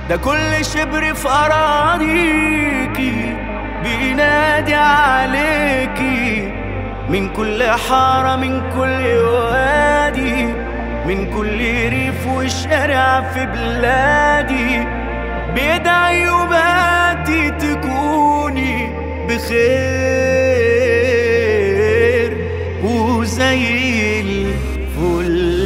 ده كل شبر في أراضيكي بينادي عليكي من كل حارة من كل وادي من كل ريف وشارع في بلادي بيدعي وباتي تكوني بخير وزي الفل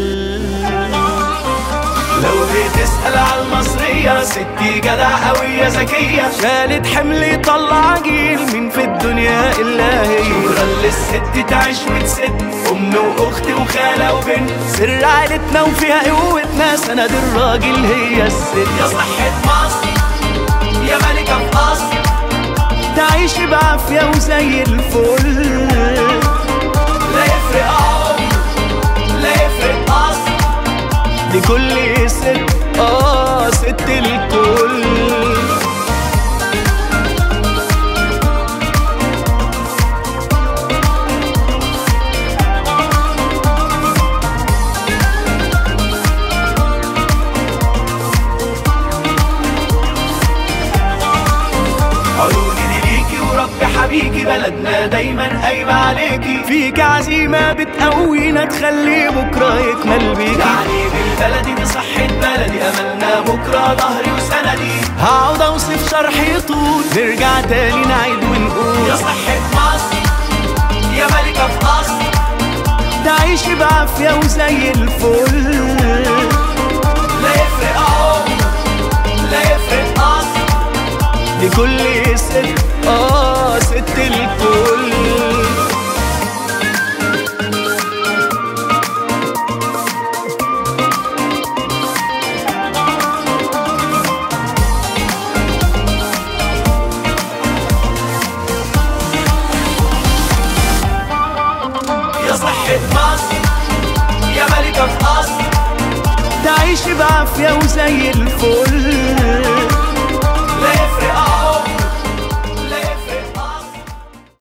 لو بتسأل على المصرية ستي جدع قوية ذكية شالت حمل طلع جيل من في الدنيا إلا هي شكرا للست تعيش وتسد أم وأخت وخالة وبنت سر عيلتنا وفيها قوتنا سند الراجل هي الست يا صحة مصر يا ملكة في قصر تعيش بعافية وزي الفل لا يفرق عمر لا يفرق قصر لكل ست اه ست الكل عيوني دي ليكي ورب حبيكي بلدنا دايما قايمة عليكي فيك عزيمة بتقوينا تخلي بكرة يكمل بيكي يعني بالبلدي دي صحة بلدي أملنا بكرة ظهري وسندي هقعد اوصف شرحي طول نرجع تاني نعيد ونقول يا صحة مصر يا ملكة في قصر تعيش بعافية وزي الفل لا يفرق عمر لا يفرق قصر لكل ست اه ست الكل يا صحة مصر يا ملكة في قصر تعيش بعافية وزي الفل